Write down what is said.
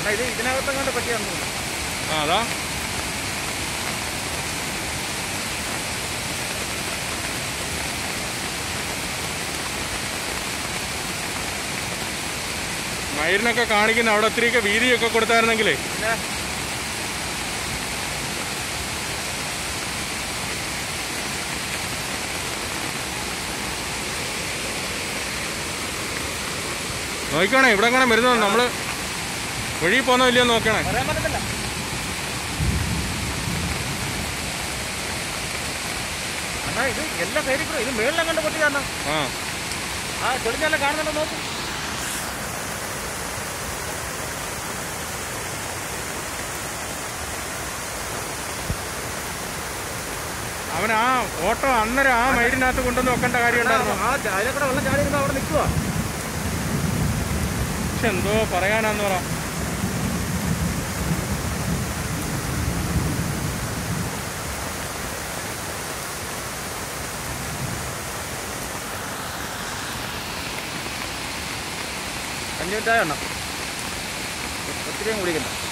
അണ്ണാ ഇത് ഇതിനകത്തെങ്ങാണ്ട് പറ്റിയാന്ന് തോന്നുന്നു ആ അതാ മയിലിനൊക്കെ കാണിക്കുന്ന അവിടെ ഒത്തിരിയൊക്കെ വീതിയൊക്കെ കൊടുത്തായിരുന്നെങ്കിലേ പിന്നെ നോക്കണേ ഇവിടെ എങ്ങനെ വരുന്നത് നമ്മള് വഴി പോന്നോ ഇല്ലയോ നോക്കണേ പറയാൻ പറ്റത്തില്ല അണ്ണാ ഇത് എല്ലാ സൈഡിൽ കൂടെ ഇത് മേളിലെങ്ങാണ്ട് പറ്റിയാന്നാ ആ ആ തെളിഞ്ഞല്ല കാണുന്നുണ്ടോ നോക്ക് അവൻ ആ ഓട്ടോ അന്നേരം ആ മയിലിനകത്ത് കൊണ്ടുവന്ന് വെക്കേണ്ട കാര്യം ഉണ്ടായിരുന്നു ആ അതിലെ കൂടെ വെള്ളം ചാടി ഇരുന്ന് അവിടെ നിൽക്കുക പക്ഷെ എന്തോ പറയാനാന്ന് പറ അഞ്ചു മിനിറ്റായ എണ്ണം ഒത്തിരിയും കുടിക്കണ്ട